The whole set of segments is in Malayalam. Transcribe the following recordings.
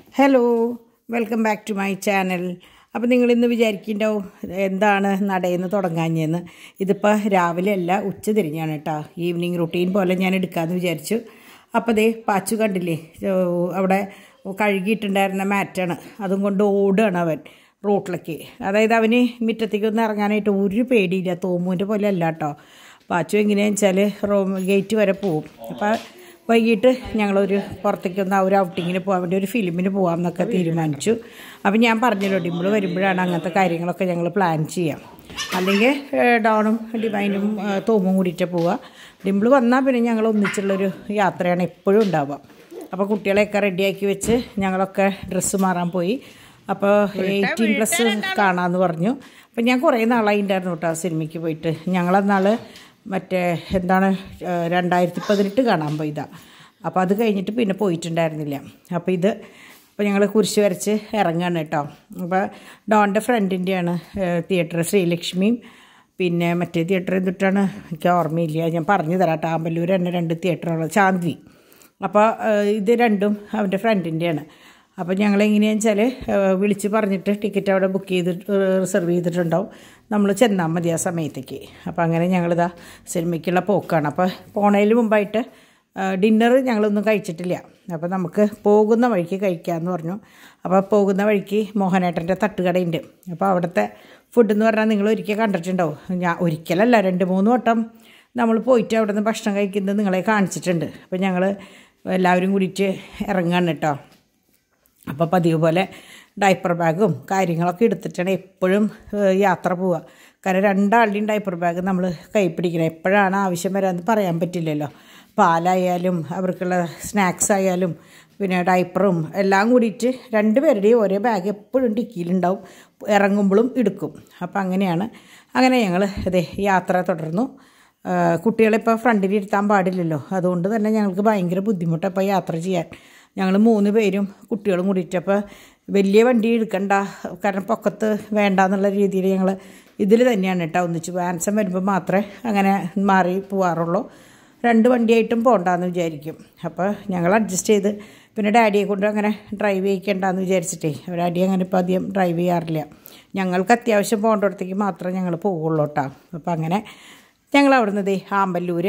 hello welcome back to my channel അപ്പോൾ നിങ്ങളിന്ന് വിചാരിക്കുന്നുണ്ടാവും എന്താണ് നടയെന്ന് തുടങ്ങാഞ്ഞെന്ന് ഇതിപ്പോൾ രാവിലെ അല്ല ഉച്ച തിരിഞ്ഞാണ് കേട്ടോ ഈവനിങ് റുട്ടീൻ പോലെ ഞാൻ എടുക്കാമെന്ന് വിചാരിച്ചു അപ്പോൾ ദേ പാച്ചു കണ്ടില്ലേ ഓ, അവിടെ കഴുകിയിട്ടുണ്ടായിരുന്ന മാറ്റാണ് അതും കൊണ്ട് ഓടുകയാണ് അവൻ റോട്ടിലേക്ക് അതായത് അവന് മുറ്റത്തേക്കൊന്നും ഇറങ്ങാനായിട്ട് ഒരു പേടിയില്ല തോമുവിൻ്റെ പോലെ അല്ല കേട്ടോ പാച്ചു എങ്ങനെയാണെന്ന് വെച്ചാൽ റൂം ഗേറ്റ് വരെ പോവും അപ്പോൾ വൈകിട്ട് ഞങ്ങളൊരു പുറത്തേക്കൊന്ന് ആ ഒരു ഔട്ടിങ്ങിന് പോകാൻ വേണ്ടി ഒരു ഫിലിമിന് പോകാമെന്നൊക്കെ തീരുമാനിച്ചു അപ്പം ഞാൻ പറഞ്ഞല്ലോ ഡിമ്പിൾ വരുമ്പോഴാണ് അങ്ങനത്തെ കാര്യങ്ങളൊക്കെ ഞങ്ങൾ പ്ലാൻ ചെയ്യാം അല്ലെങ്കിൽ ഏഹ്, ഡോണും ഡിവൈനും ഏഹ്, തോമും കൂടിയിട്ട് പോവുക ഡിമ്പിൾ വന്നാൽ പിന്നെ ഞങ്ങൾ ഒന്നിച്ചുള്ളൊരു യാത്രയാണ് എപ്പോഴും ഉണ്ടാവുക അപ്പോൾ കുട്ടികളെയൊക്കെ റെഡിയാക്കി വെച്ച് ഞങ്ങളൊക്കെ ഡ്രസ്സ് മാറാൻ പോയി അപ്പോൾ എയ്റ്റീൻ പ്ലസ് കാണാമെന്ന് പറഞ്ഞു അപ്പം ഞാൻ കുറേ നാളായി ഉണ്ടായിരുന്നു കേട്ടോ ആ സിനിമയ്ക്ക് പോയിട്ട് ഞങ്ങളന്നാൾ മറ്റേ എന്താണ് ഏഹ്, രണ്ടായിരത്തി പതിനെട്ട് കാണാൻ പോയതാ അപ്പോൾ അത് കഴിഞ്ഞിട്ട് പിന്നെ പോയിട്ടുണ്ടായിരുന്നില്ല അപ്പോൾ ഇത് അപ്പോൾ ഞങ്ങൾ കുരിശ് വരച്ച് ഇറങ്ങാണ് കേട്ടോ അപ്പോൾ ഡോണിൻ്റെ ഫ്രണ്ടിൻ്റെയാണ് തിയേറ്റർ ശ്രീലക്ഷ്മിയും പിന്നെ മറ്റേ തിയേറ്റർ എന്തിട്ടാണ് എനിക്ക് ഓർമ്മയില്ല ഞാൻ പറഞ്ഞു തരാം കേട്ടോ ആമ്പല്ലൂർ തന്നെ രണ്ട് തിയേറ്ററുകൾ ചാന്തി അപ്പോൾ ഏഹ്, ഇത് രണ്ടും അവൻ്റെ ഫ്രണ്ടിൻ്റെയാണ് അപ്പോൾ ഞങ്ങൾ എങ്ങനെയാണെന്ന് വെച്ചാൽ വിളിച്ച് പറഞ്ഞിട്ട് ടിക്കറ്റ് അവിടെ ബുക്ക് ചെയ്തിട്ട് റിസർവ് ചെയ്തിട്ടുണ്ടാവും നമ്മൾ ചെന്നാൽ മതി ആ സമയത്തേക്ക് അപ്പോൾ അങ്ങനെ ഞങ്ങളിതാ സിനിമയ്ക്കുള്ള പോക്കാണ് അപ്പോൾ പോണതിന് മുമ്പായിട്ട് ഡിന്നർ ഞങ്ങളൊന്നും കഴിച്ചിട്ടില്ല അപ്പോൾ നമുക്ക് പോകുന്ന വഴിക്ക് കഴിക്കാമെന്ന് പറഞ്ഞു അപ്പോൾ പോകുന്ന വഴിക്ക് മോഹനേട്ടൻ്റെ തട്ടുകടയുണ്ട് അപ്പോൾ അവിടുത്തെ ഫുഡ് എന്ന് പറഞ്ഞാൽ നിങ്ങൾ ഒരിക്കൽ കണ്ടിട്ടുണ്ടാവും ഞാൻ ഒരിക്കലല്ല രണ്ട് മൂന്ന് വട്ടം നമ്മൾ പോയിട്ട് അവിടെ നിന്ന് ഭക്ഷണം കഴിക്കുന്നത് നിങ്ങളെ കാണിച്ചിട്ടുണ്ട് അപ്പോൾ ഞങ്ങൾ എല്ലാവരും കൂടിയിട്ട് ഇറങ്ങാണ് കേട്ടോ അപ്പോൾ പതിവ് പോലെ ഡൈപ്പർ ബാഗും കാര്യങ്ങളൊക്കെ എടുത്തിട്ടാണ് എപ്പോഴും ഏഹ്, യാത്ര പോവുക കാരണം രണ്ടാളുടെയും ഡൈപ്പർ ബാഗ് നമ്മൾ കൈ പിടിക്കണം എപ്പോഴാണ് ആവശ്യം വരാമെന്ന് പറയാൻ പറ്റില്ലല്ലോ പാലായാലും അവർക്കുള്ള സ്നാക്സ് ആയാലും പിന്നെ ഡൈപ്പറും എല്ലാം കൂടിയിട്ട് രണ്ടുപേരുടെയും ഒരേ ബാഗ് എപ്പോഴും ഡിക്കിയിലുണ്ടാവും ഇറങ്ങുമ്പോഴും എടുക്കും അപ്പോൾ അങ്ങനെയാണ് അങ്ങനെ ഞങ്ങൾ അതെ യാത്ര തുടർന്നു ആ, കുട്ടികളിപ്പോൾ ഫ്രണ്ടിൽ ഇരുത്താൻ പാടില്ലല്ലോ അതുകൊണ്ട് തന്നെ ഞങ്ങൾക്ക് ഭയങ്കര ബുദ്ധിമുട്ടാണ് ഇപ്പോൾ യാത്ര ചെയ്യാൻ ഞങ്ങൾ മൂന്ന് പേരും കുട്ടികളും കൂടിയിട്ട് അപ്പോൾ വലിയ വണ്ടി എടുക്കണ്ട കാരണം പൊക്കത്ത് വേണ്ട എന്നുള്ള രീതിയിൽ ഞങ്ങൾ ഇതിൽ തന്നെയാണ് കേട്ടോ ഒന്നിച്ച് വാൻസം വരുമ്പോൾ മാത്രമേ അങ്ങനെ മാറി പോവാറുള്ളൂ രണ്ട് വണ്ടിയായിട്ടും പോകണ്ടെന്ന് വിചാരിക്കും അപ്പോൾ ഞങ്ങൾ അഡ്ജസ്റ്റ് ചെയ്ത് പിന്നെ ഡാഡിയെ കൊണ്ട് അങ്ങനെ ഡ്രൈവ് ചെയ്യിക്കണ്ടെന്ന് വിചാരിച്ചിട്ടേ ഡാഡി അങ്ങനെ ഇപ്പോൾ അധികം ഡ്രൈവ് ചെയ്യാറില്ല ഞങ്ങൾക്ക് അത്യാവശ്യം പോകേണ്ടിടത്തേക്ക് മാത്രമേ ഞങ്ങൾ പോവുള്ളൂ കേട്ടോ അപ്പോൾ അങ്ങനെ ഞങ്ങൾ അവിടുന്ന് ദേ ആമ്പല്ലൂർ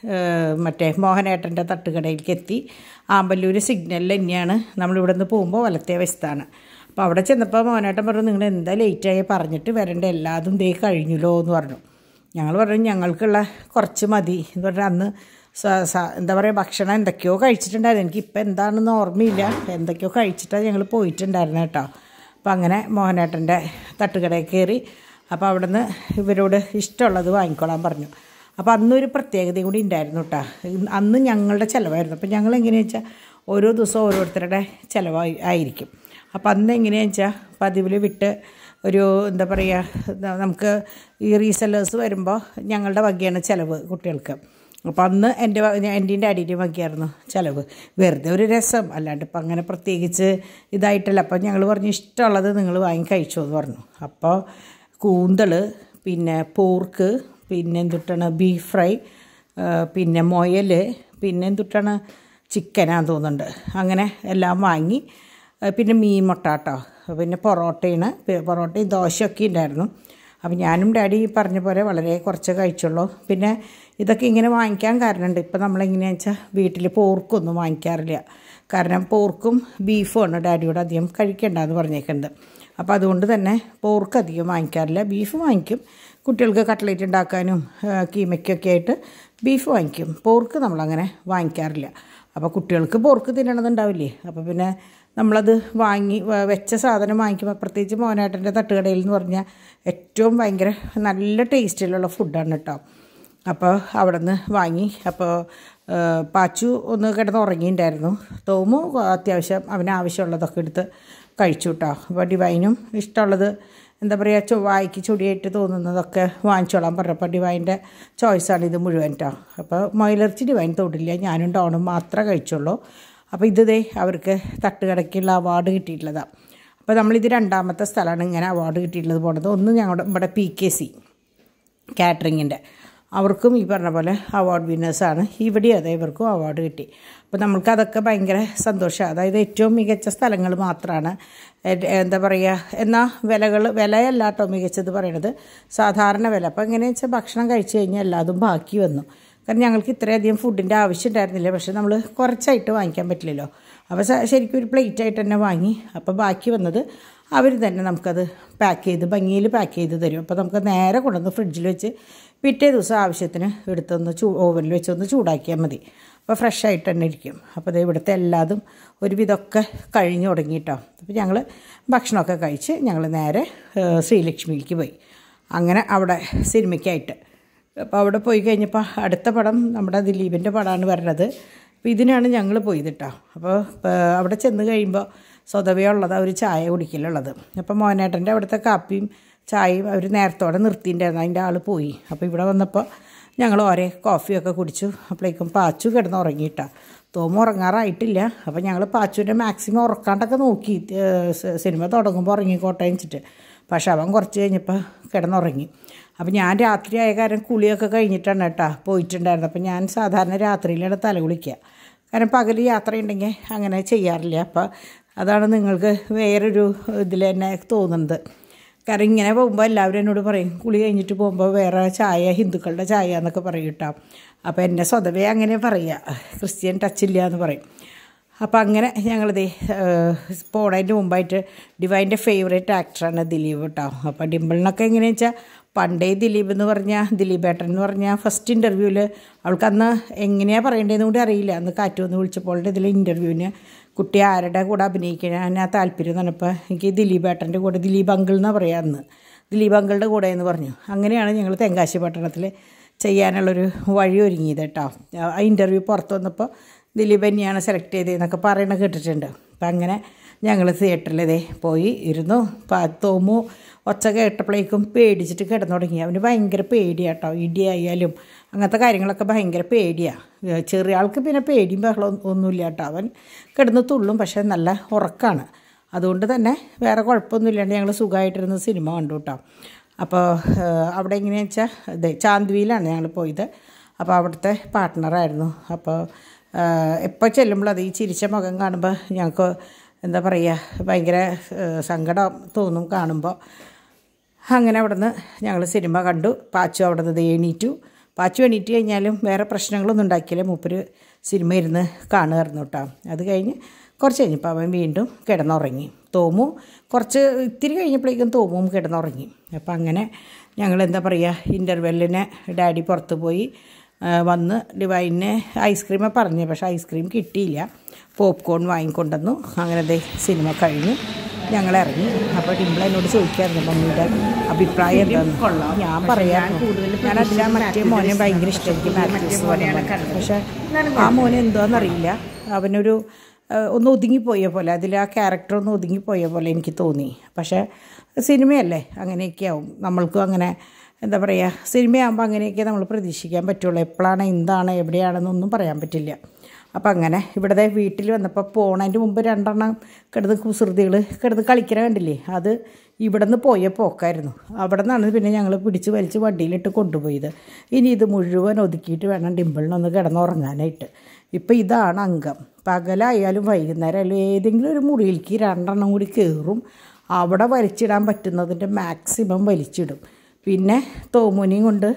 മറ്റേ മോഹനേട്ടൻ്റെ തട്ടുകടയിലേക്ക് എത്തി ആമ്പല്ലൂർ സിഗ്നലിൽ തന്നെയാണ് നമ്മളിവിടെ നിന്ന് പോകുമ്പോൾ വലത്തേ വശത്താണ് അപ്പോൾ അവിടെ ചെന്നപ്പോൾ മോഹനേട്ടൻ പറഞ്ഞു നിങ്ങൾ എന്താ ലേറ്റായി പറഞ്ഞിട്ട് വരേണ്ട എല്ലാതും ദേ കഴിഞ്ഞല്ലോ എന്ന് പറഞ്ഞു ഞങ്ങൾ പറഞ്ഞു ഞങ്ങൾക്കുള്ള കുറച്ച് മതി എന്ന് പറഞ്ഞാൽ അന്ന് സ- സ- എന്താ പറയുക ഭക്ഷണം എന്തൊക്കെയോ കഴിച്ചിട്ടുണ്ടായിരുന്നു എനിക്കിപ്പോൾ എന്താണെന്ന് ഓർമ്മയില്ല എന്തൊക്കെയോ കഴിച്ചിട്ടാണ് ഞങ്ങൾ പോയിട്ടുണ്ടായിരുന്നു കേട്ടോ അപ്പോൾ അങ്ങനെ മോഹനേട്ടൻ്റെ തട്ടുകടയിൽ കയറി അപ്പോൾ അവിടുന്ന് ഇവരോട് ഇഷ്ടമുള്ളത് വാങ്ങിക്കോളാൻ പറഞ്ഞു അപ്പോൾ അന്നൊരു പ്രത്യേകതയും കൂടി ഉണ്ടായിരുന്നു കേട്ടോ അന്ന് ഞങ്ങളുടെ ചിലവായിരുന്നു അപ്പോൾ ഞങ്ങൾ എങ്ങനെയാണെന്ന് വെച്ചാൽ ഓരോ ദിവസവും ഓരോരുത്തരുടെ ചിലവായി ആയിരിക്കും അപ്പോൾ അന്ന് എങ്ങനെയാണെന്ന് വെച്ചാൽ പതിവിൽ വിട്ട് ഒരു എന്താ പറയുക നമുക്ക് ഈ റീസെല്ലേഴ്സ് വരുമ്പോൾ ഞങ്ങളുടെ വകയാണ് ചിലവ് കുട്ടികൾക്ക് അപ്പോൾ അന്ന് എൻ്റെ എൻ്റെയും ഡാഡിയുടെയും വകയായിരുന്നു ചിലവ് വെറുതെ ഒരു രസം അല്ലാണ്ട് ഇപ്പം അങ്ങനെ പ്രത്യേകിച്ച് ഇതായിട്ടല്ല അപ്പം ഞങ്ങൾ പറഞ്ഞു ഇഷ്ടമുള്ളത് നിങ്ങൾ വാങ്ങി കഴിച്ചോ എന്ന് പറഞ്ഞു അപ്പോൾ കൂന്തൾ പിന്നെ പോർക്ക് പിന്നെ എന്തുട്ടാണ് ബീഫ് ഫ്രൈ ആ, പിന്നെ മുയൽ പിന്നെ എന്തുട്ടാണ് ചിക്കനാന്ന് തോന്നുന്നുണ്ട് അങ്ങനെ എല്ലാം വാങ്ങി ആ, പിന്നെ മീൻ മുട്ട കേട്ടോ പിന്നെ പൊറോട്ടയാണ് പി- പൊറോട്ടയും ദോശയൊക്കെ ഉണ്ടായിരുന്നു അപ്പം ഞാനും ഡാഡി ഈ പറഞ്ഞ പോലെ വളരെ കുറച്ച് കഴിച്ചുള്ളൂ പിന്നെ ഇതൊക്കെ ഇങ്ങനെ വാങ്ങിക്കാൻ കാരണമുണ്ട് ഇപ്പം നമ്മളെങ്ങനെയാണെന്ന് വെച്ചാൽ വീട്ടിൽ പോർക്കൊന്നും വാങ്ങിക്കാറില്ല കാരണം പോർക്കും ബീഫുമാണ് ഡാഡിയോട് അധികം കഴിക്കേണ്ടെന്ന് പറഞ്ഞേക്കുന്നത് അപ്പോൾ അതുകൊണ്ട് തന്നെ പോർക്ക് അധികം വാങ്ങിക്കാറില്ല ബീഫ് വാങ്ങിക്കും കുട്ടികൾക്ക് കട്ട്ലേറ്റ് ഉണ്ടാക്കാനും ആ, കീമയ്ക്കൊക്കെ ആയിട്ട് ബീഫ് വാങ്ങിക്കും പോർക്ക് നമ്മളങ്ങനെ വാങ്ങിക്കാറില്ല അപ്പോൾ കുട്ടികൾക്ക് പോർക്ക് തിന്നണതുണ്ടാവില്ലേ അപ്പോൾ പിന്നെ നമ്മളത് വാങ്ങി വ- വെച്ച സാധനം വാങ്ങിക്കുമ്പോൾ പ്രത്യേകിച്ച് മോനാട്ടൻ്റെ തട്ടുകടയിൽ എന്ന് പറഞ്ഞാൽ ഏറ്റവും ഭയങ്കര നല്ല ടേസ്റ്റിലുള്ള ഫുഡാണ് കേട്ടോ അപ്പോൾ അവിടെ നിന്ന് വാങ്ങി അപ്പോൾ ആ, പാച്ചു ഒന്ന് കിടന്ന് ഉറങ്ങിയിട്ടുണ്ടായിരുന്നു തോമു അത്യാവശ്യം അവന് ആവശ്യമുള്ളതൊക്കെ എടുത്ത് കഴിച്ചു കേട്ടോ അപ്പോൾ ഡിവൈനും ഇഷ്ടമുള്ളത് എന്താ പറയുക ചൊ വായിക്ക് ചൊടിയായിട്ട് തോന്നുന്നതൊക്കെ വാങ്ങിച്ചോളാൻ പറഞ്ഞപ്പോൾ ഡിവൈൻ്റെ ചോയ്സാണ് ഇത് മുഴുവൻ കേട്ടോ അപ്പോൾ മൊയിലിറച്ചി ഡിവൈൻ തൊടില്ല ഞാനും ഡോണും മാത്രമേ കഴിച്ചുള്ളൂ അപ്പോൾ ഇത് ദേ അവർക്ക് തട്ടുകടയ്ക്കുള്ള അവാർഡ് കിട്ടിയിട്ടുള്ളതാണ് അപ്പോൾ നമ്മളിത് രണ്ടാമത്തെ സ്ഥലമാണ് ഇങ്ങനെ അവാർഡ് കിട്ടിയിട്ടുള്ളത് പോണത് ഒന്ന് ഞങ്ങളുടെ ഇവിടെ പി കെ സി കാറ്ററിങ്ങിൻ്റെ അവർക്കും ഈ പറഞ്ഞ പോലെ അവാർഡ് വിന്നേഴ്സാണ് ഇവിടെ അതെ ഇവർക്കും അവാർഡ് കിട്ടി അപ്പോൾ നമ്മൾക്ക് അതൊക്കെ ഭയങ്കര സന്തോഷമാണ് അതായത് ഏറ്റവും മികച്ച സ്ഥലങ്ങൾ മാത്രമാണ് എന്താ പറയുക എന്നാൽ വിലകൾ വിലയല്ല കേട്ടോ മികച്ചത് പറയണത് സാധാരണ വില അപ്പോൾ എങ്ങനെയാണെന്ന് വെച്ചാൽ ഭക്ഷണം കഴിച്ചു കഴിഞ്ഞാൽ എല്ലാതും ബാക്കി വന്നു കാരണം ഞങ്ങൾക്ക് ഇത്രയധികം ഫുഡിൻ്റെ ആവശ്യം ഉണ്ടായിരുന്നില്ല പക്ഷേ നമ്മൾ കുറച്ചായിട്ട് വാങ്ങിക്കാൻ പറ്റില്ലല്ലോ അപ്പോൾ ശരിക്കും ഒരു പ്ലേറ്റ് ആയിട്ട് തന്നെ വാങ്ങി അപ്പോൾ ബാക്കി വന്നത് അവർ തന്നെ നമുക്കത് പാക്ക് ചെയ്ത് ഭംഗിയിൽ പാക്ക് ചെയ്ത് തരും അപ്പോൾ നമുക്ക് നേരെ കൊണ്ടുവന്ന് ഫ്രിഡ്ജിൽ വെച്ച് പിറ്റേ ദിവസം ആവശ്യത്തിന് എടുത്തൊന്ന് ചൂ ഓവനിൽ വെച്ചൊന്ന് ചൂടാക്കിയാൽ മതി അപ്പോൾ ഫ്രഷ് ആയിട്ട് തന്നെ ഇരിക്കും അപ്പോൾ ഇത് ഇവിടുത്തെ എല്ലാതും ഒരുവിധമൊക്കെ കഴിഞ്ഞു തുടങ്ങിയിട്ടോ അപ്പോൾ ഞങ്ങൾ ഭക്ഷണമൊക്കെ കഴിച്ച് ഞങ്ങൾ നേരെ ശ്രീലക്ഷ്മിയിലേക്ക് പോയി അങ്ങനെ അവിടെ സിനിമയ്ക്കായിട്ട് അപ്പോൾ അവിടെ പോയി കഴിഞ്ഞപ്പോൾ അടുത്ത പടം നമ്മുടെ ദിലീപിൻ്റെ പടമാണ് വരുന്നത് അപ്പോൾ ഇതിനാണ് ഞങ്ങൾ പോയത് കേട്ടോ അപ്പോൾ അവിടെ ചെന്ന് കഴിയുമ്പോൾ സ്വതവേ ഉള്ളത് അവർ ചായ കുടിക്കലുള്ളത് അപ്പോൾ മോനേട്ടൻ്റെ അവിടുത്തെ കാപ്പിയും ചായയും അവർ നേരത്തോടെ നിർത്തിയിട്ടുണ്ടായിരുന്നു അതിൻ്റെ ആൾ പോയി അപ്പോൾ ഇവിടെ വന്നപ്പോൾ ഞങ്ങൾ ഓരോ കോഫിയൊക്കെ കുടിച്ചു അപ്പോഴേക്കും പാച്ചു കിടന്ന് ഉറങ്ങിയിട്ടാ തോമ ഉറങ്ങാറായിട്ടില്ല അപ്പോൾ ഞങ്ങൾ പാച്ചുവിൻ്റെ മാക്സിമം ഉറക്കാണ്ടൊക്കെ നോക്കി സിനിമ തുടങ്ങുമ്പോൾ ഉറങ്ങിക്കോട്ടെ വെച്ചിട്ട് പക്ഷെ അവൻ കുറച്ച് കഴിഞ്ഞപ്പോൾ കിടന്നുറങ്ങി അപ്പോൾ ഞാൻ രാത്രി ആയ കാരണം കുളിയൊക്കെ കഴിഞ്ഞിട്ടാണ് കേട്ടോ പോയിട്ടുണ്ടായിരുന്നത് അപ്പോൾ ഞാൻ സാധാരണ രാത്രിയിലാണ് തല കുളിക്കുക കാരണം പകൽ യാത്രയുണ്ടെങ്കിൽ അങ്ങനെ ചെയ്യാറില്ല അപ്പോൾ അതാണ് നിങ്ങൾക്ക് വേറൊരു ഇതിൽ തന്നെ തോന്നുന്നത് കാരണം ഇങ്ങനെ പോകുമ്പോൾ എല്ലാവരും എന്നോട് പറയും കുളി കഴിഞ്ഞിട്ട് പോകുമ്പോൾ വേറെ ചായ ഹിന്ദുക്കളുടെ ചായ എന്നൊക്കെ പറയും കേട്ടോ അപ്പോൾ എന്നെ സ്വതവേ അങ്ങനെ പറയുക ക്രിസ്ത്യൻ ടച്ചില്ല എന്ന് പറയും അപ്പോൾ അങ്ങനെ ഞങ്ങളിത് പോണതിൻ്റെ മുമ്പായിട്ട് ഡിവൈൻ്റെ ഫേവറേറ്റ് ആക്ടറാണ് ദിലീപ് കേട്ടോ അപ്പോൾ ഡിമ്പിളിനൊക്കെ എങ്ങനെയാണെന്ന് വെച്ചാൽ പണ്ടേ ദിലീപ് എന്ന് പറഞ്ഞാൽ ദിലീപ് ഏട്ടൻ എന്ന് പറഞ്ഞാൽ ഫസ്റ്റ് ഇൻ്റർവ്യൂവിൽ അവൾക്ക് അന്ന് എങ്ങനെയാണ് പറയേണ്ടതെന്ന് കൂടി അറിയില്ല അന്ന് കാറ്റു വന്ന് വിളിച്ചപ്പോൾ ഇതിൽ ഇൻ്റർവ്യൂവിന് കുട്ടി ആരുടെ കൂടെ അഭിനയിക്കാൻ ആ താല്പര്യം എന്ന് പറഞ്ഞപ്പോൾ എനിക്ക് ദിലീപ് ഏട്ടൻ്റെ കൂടെ ദിലീപ് അങ്കിൾ എന്നാണ് പറയുക അന്ന് ദിലീപ് അങ്കിളുടെ കൂടെ എന്ന് പറഞ്ഞു അങ്ങനെയാണ് ഞങ്ങൾ തെങ്കാശി പട്ടണത്തിൽ ചെയ്യാനുള്ളൊരു വഴി ഒരുങ്ങിയത് കേട്ടോ ആ ഇൻ്റർവ്യൂ പുറത്ത് വന്നപ്പോൾ ദിലീപ് തന്നെയാണ് സെലക്ട് ചെയ്തതെന്നൊക്കെ പറയണ കേട്ടിട്ടുണ്ട് അപ്പം അങ്ങനെ ഞങ്ങൾ തിയേറ്ററിലതേ പോയി ഇരുന്നു തോമു ഒച്ച കേട്ടപ്പോഴേക്കും പേടിച്ചിട്ട് കിടന്നു തുടങ്ങി അവന് ഭയങ്കര പേടിയാട്ടോ ഇടിയായാലും അങ്ങനത്തെ കാര്യങ്ങളൊക്കെ ഭയങ്കര പേടിയാണ് ചെറിയ ആൾക്ക് പിന്നെ പേടിയും ബഹളം ഒന്നുമില്ല കേട്ടോ അവൻ കിടന്ന് തുള്ളും പക്ഷേ നല്ല ഉറക്കാണ് അതുകൊണ്ട് തന്നെ വേറെ കുഴപ്പമൊന്നുമില്ലാണ്ട് ഞങ്ങൾ സുഖമായിട്ടിരുന്ന് സിനിമ കണ്ടു കേട്ടോ അപ്പോൾ അവിടെ എങ്ങനെയാണെന്ന് വെച്ചാൽ ഇതേ ചാന്തുവിയിലാണ് ഞങ്ങൾ പോയത് അപ്പോൾ അവിടുത്തെ പാർട്ട്ണറായിരുന്നു അപ്പോൾ എപ്പോൾ ചെല്ലുമ്പോൾ അത് ഈ ചിരിച്ച മുഖം കാണുമ്പോൾ ഞങ്ങൾക്ക് എന്താ പറയുക ഭയങ്കര സങ്കടം തോന്നും കാണുമ്പോൾ അങ്ങനെ അവിടെ നിന്ന് ഞങ്ങൾ സിനിമ കണ്ടു പാച്ചു അവിടെ നിന്ന് എണീറ്റു പാച്ചു എണീറ്റ് കഴിഞ്ഞാലും വേറെ പ്രശ്നങ്ങളൊന്നും ഉണ്ടാക്കിയില്ല മൂപ്പര് സിനിമ ഇരുന്ന് കാണുമായിരുന്നു കേട്ടോ അത് കഴിഞ്ഞ് കുറച്ച് കഴിഞ്ഞപ്പോൾ അവൻ വീണ്ടും കിടന്നുറങ്ങി തോമു കുറച്ച് ഇത്തിരി കഴിഞ്ഞപ്പോഴേക്കും തോമും കിടന്നുറങ്ങി അപ്പം അങ്ങനെ ഞങ്ങൾ എന്താ പറയുക ഇൻ്റർവെല്ലിന് ഡാഡി പുറത്ത് പോയി വന്ന് ഡിവൈനെ ഐസ്ക്രീമേ പറഞ്ഞു പക്ഷേ ഐസ്ക്രീം കിട്ടിയില്ല പോപ്കോൺ വാങ്ങിക്കൊണ്ടുവന്നു അങ്ങനെ ദേ സിനിമ കഴിഞ്ഞു ഞങ്ങൾ ഇറങ്ങി അപ്പോൾ ഡിംപിൾ എന്നോട് ചോദിക്കായിരുന്നു മമ്മിയുടെ അഭിപ്രായം എന്താണെന്ന് ഞാൻ പറയാം ഞാൻ അതിലാ മറ്റേ മോനെ ഭയങ്കര ഇഷ്ടം എനിക്ക് മാത്യൂസ് പോലെ പക്ഷേ ആ മോനെ എന്താണെന്നറിയില്ല അവനൊരു ഒന്ന് ഒതുങ്ങിപ്പോയ പോലെ അതിൽ ആ ക്യാരക്ടർ ഒന്ന് ഒതുങ്ങിപ്പോയ പോലെ എനിക്ക് തോന്നി പക്ഷേ സിനിമയല്ലേ അങ്ങനെയൊക്കെ ആവും നമ്മൾക്കും അങ്ങനെ എന്താ പറയുക സിനിമയാകുമ്പോൾ അങ്ങനെയൊക്കെ നമ്മൾ പ്രതീക്ഷിക്കാൻ പറ്റുള്ളൂ എപ്പോഴാണ് എന്താണ് എവിടെയാണെന്നൊന്നും പറയാൻ പറ്റില്ല അപ്പം അങ്ങനെ ഇവിടുത്തെ വീട്ടിൽ വന്നപ്പോൾ പോണതിൻ്റെ മുമ്പ് രണ്ടെണ്ണം കിടന്ന് കുസൃതികൾ കിടന്ന് കളിക്കണ കണ്ടില്ലേ അത് ഇവിടെ നിന്ന് പോയ പോക്കായിരുന്നു അവിടെ നിന്നാണ് പിന്നെ ഞങ്ങൾ പിടിച്ച് വലിച്ച് വണ്ടിയിലിട്ട് കൊണ്ടുപോയത് ഇനി ഇത് മുഴുവൻ ഒതുക്കിയിട്ട് വേണം ഡിമ്പിളിനൊന്ന് കിടന്നുറങ്ങാനായിട്ട് ഇപ്പം ഇതാണ് അംഗം പകലായാലും വൈകുന്നേരം ആയാലും ഏതെങ്കിലും ഒരു മുറിയിലേക്ക് രണ്ടെണ്ണം കൂടി കയറും അവിടെ വലിച്ചിടാൻ പറ്റുന്നതിൻ്റെ മാക്സിമം വലിച്ചിടും പിന്നെ തോമുനിയും കൊണ്ട്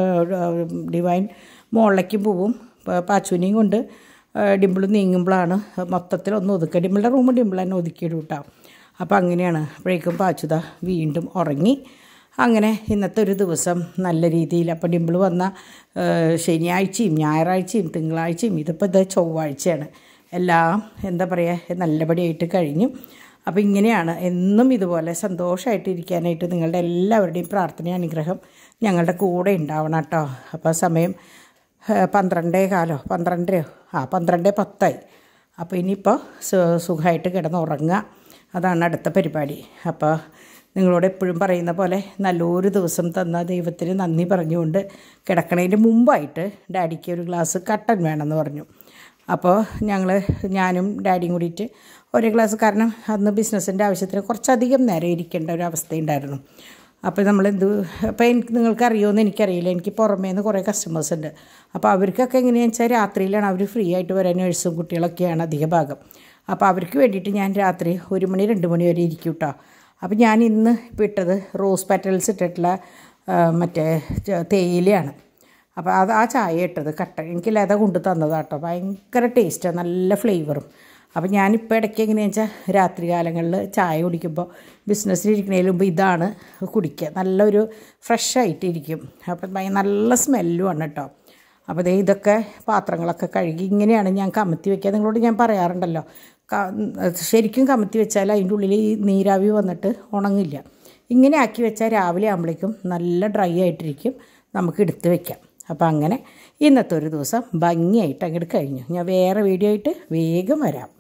ഡിവൈൻ മോളിലേക്കും പോവും പാച്ചുവിനെയും കൊണ്ട് ഡിമ്പിൾ നീങ്ങുമ്പോഴാണ് മൊത്തത്തിൽ ഒന്ന് ഒതുക്കുക ഡിമ്പിളുടെ റൂം ഡിമ്പിൾ തന്നെ ഒതുക്കിയിടും കേട്ടോ അപ്പോൾ അങ്ങനെയാണ് അപ്പോഴേക്കും പാച്ചുത വീണ്ടും ഉറങ്ങി അങ്ങനെ ഇന്നത്തെ ഒരു ദിവസം നല്ല രീതിയിൽ അപ്പോൾ ഡിമ്പിൾ വന്ന ശനിയാഴ്ചയും ഞായറാഴ്ചയും തിങ്കളാഴ്ചയും ഇതിപ്പോൾ ഇത് ചൊവ്വാഴ്ചയാണ് എല്ലാം എന്താ പറയുക നല്ലപടിയായിട്ട് കഴിഞ്ഞു അപ്പോൾ ഇങ്ങനെയാണ് എന്നും ഇതുപോലെ സന്തോഷമായിട്ടിരിക്കാനായിട്ട് നിങ്ങളുടെ എല്ലാവരുടെയും പ്രാർത്ഥന അനുഗ്രഹം ഞങ്ങളുടെ കൂടെ ഉണ്ടാവണം കേട്ടോ അപ്പോൾ സമയം പന്ത്രണ്ടേ കാലോ പന്ത്രണ്ടരയോ ആ പന്ത്രണ്ടേ പത്തായി അപ്പോൾ ഇനിയിപ്പോൾ സുഖമായിട്ട് കിടന്ന് ഉറങ്ങുക അതാണ് അടുത്ത പരിപാടി അപ്പോൾ നിങ്ങളോട് എപ്പോഴും പറയുന്ന പോലെ നല്ലൊരു ദിവസം തന്ന ദൈവത്തിന് നന്ദി പറഞ്ഞുകൊണ്ട് കിടക്കണതിൻ്റെ മുമ്പായിട്ട് ഡാഡിക്ക് ഒരു ഗ്ലാസ് കട്ടൻ വേണമെന്ന് പറഞ്ഞു അപ്പോൾ ഞങ്ങൾ ഞാനും ഡാഡിയും കൂടിയിട്ട് ഒരേ ഗ്ലാസ് കാരണം അന്ന് ബിസിനസ്സിൻ്റെ ആവശ്യത്തിന് കുറച്ചധികം നേരം ഇരിക്കേണ്ട ഒരു അവസ്ഥയുണ്ടായിരുന്നു അപ്പോൾ നമ്മളെന്ത് അപ്പോൾ എനിക്ക് നിങ്ങൾക്ക് അറിയുമെന്ന് എനിക്കറിയില്ല എനിക്ക് പുറമേ നിന്ന് കുറേ കസ്റ്റമേഴ്സ് ഉണ്ട് അപ്പോൾ അവർക്കൊക്കെ എങ്ങനെയാണെന്ന് വെച്ചാൽ രാത്രിയിലാണ് അവർ ഫ്രീ ആയിട്ട് വരാൻ നഴ്സും കുട്ടികളൊക്കെയാണ് അധിക ഭാഗം അപ്പോൾ അവർക്ക് വേണ്ടിയിട്ട് ഞാൻ രാത്രി ഒരു മണി രണ്ട് മണി വരെ ഇരിക്കും കേട്ടോ അപ്പോൾ ഞാൻ ഇന്ന് ഇപ്പോൾ ഇട്ടത് റോസ് പെറ്റൽസ് ഇട്ടിട്ടുള്ള ആ, മറ്റേ ച- തേയിലയാണ് അപ്പോൾ അത് ആ ചായ ഇട്ടത് കട്ട എനിക്ക് ലത കൊണ്ട് തന്നതാട്ടോ ഭയങ്കര ടേസ്റ്റാണ് നല്ല ഫ്ലേവറും അപ്പോൾ ഞാനിപ്പോൾ ഇടയ്ക്ക് എങ്ങനെയാണെന്ന് വെച്ചാൽ രാത്രി കാലങ്ങളിൽ ചായ കുടിക്കുമ്പോൾ ബിസിനസ്സിലിരിക്കുന്നതിന് മുമ്പ് ഇതാണ് കുടിക്കുക നല്ലൊരു ഫ്രഷ് ആയിട്ട് ഇരിക്കും അപ്പം ഭയ- നല്ല സ്മെല്ലുമാണ് കേട്ടോ അപ്പോൾ ദേ ഇതൊക്കെ പാത്രങ്ങളൊക്കെ കഴുകി ഇങ്ങനെയാണ് ഞാൻ കമത്തി വെക്കുക നിങ്ങളോട് ഞാൻ പറയാറുണ്ടല്ലോ ക- ശരിക്കും കമത്തി വെച്ചാൽ അതിൻ്റെ ഉള്ളിൽ ഈ നീരാവി വന്നിട്ട് ഉണങ്ങില്ല ഇങ്ങനെ ആക്കി വെച്ചാൽ രാവിലെ ആകുമ്പോഴേക്കും നല്ല ഡ്രൈ ആയിട്ടിരിക്കും നമുക്ക് എടുത്ത് വെക്കാം അപ്പോൾ അങ്ങനെ ഇന്നത്തെ ഒരു ദിവസം ഭംഗിയായിട്ട് അങ്ങോട്ട് കഴിഞ്ഞു ഞാൻ വേറെ വീഡിയോ ആയിട്ട് വേഗം വരാം